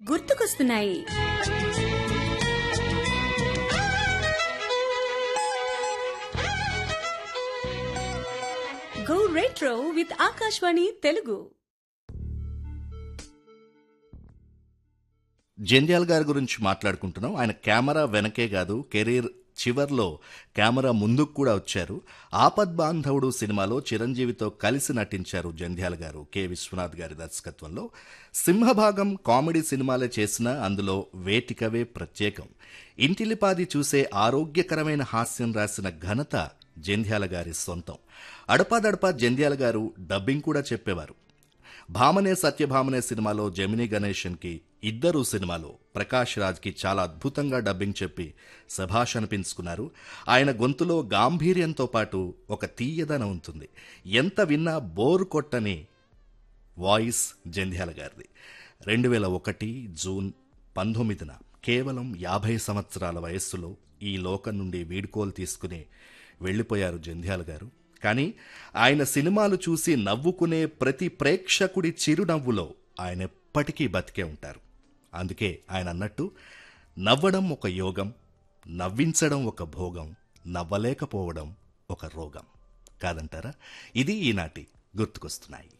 గుర్తుకొస్తున్నాయి go retro with Akashvani Telugu Jandhyala గారి గురించి మాట్లాడుకుంటున్నాం ఆయన కెమెరా వెనకే కాదు కెరీర్ చివర్లో కెమెరా ముందుకు కూడా వచ్చారు ఆపద్ బాంధవుడు సినిమాలో చిరంజీవితో కలిసి నటించారు జంధ్యాల గారు కె విశ్వనాథ్ గారి దర్శకత్వంలో సింహభాగం కామెడీ సినిమాలే చేసినా అందులో వేటికవే ప్రత్యేకం ఇంటిలిపాది చూసే ఆరోగ్యకరమైన హాస్యం రాసిన ఘనత జంధ్యాల గారి సొంతం అడపాదడపా జంధ్యాల గారు డబ్బింగ్ కూడా చెప్పేవారు భామనే సత్యభామనే సినిమాలో జమినీ గణేషన్ కి ఇద్దరు సినిమాలో ప్రకాష్ రాజ్ కి చాలా అద్భుతంగా డబ్బింగ్ చెప్పి సభాష్ అనిపించుకున్నారు ఆయన గొంతులో గాంభీర్యంతో పాటు ఒక తీయదనం ఉంటుంది ఎంత విన్నా బోర్ కొట్టని వాయిస్ జంధ్యాల గారిది రెండు వేల ఒకటి జూన్ పంతొమ్మిదిన కేవలం యాభై సంవత్సరాల వయస్సులో ఈ లోకం నుండి వీడ్కోలు తీసుకుని వెళ్ళిపోయారు జంధ్యాల గారు కానీ ఆయన సినిమాలు చూసి నవ్వుకునే ప్రతి ప్రేక్షకుడి చిరునవ్వులో ఆయన ఎప్పటికీ బతికే ఉంటారు అందుకే ఆయన అన్నట్టు నవ్వడం ఒక యోగం నవ్వించడం ఒక భోగం నవ్వలేకపోవడం ఒక రోగం కాదంటారా ఇది ఈనాటి గుర్తుకొస్తున్నాయి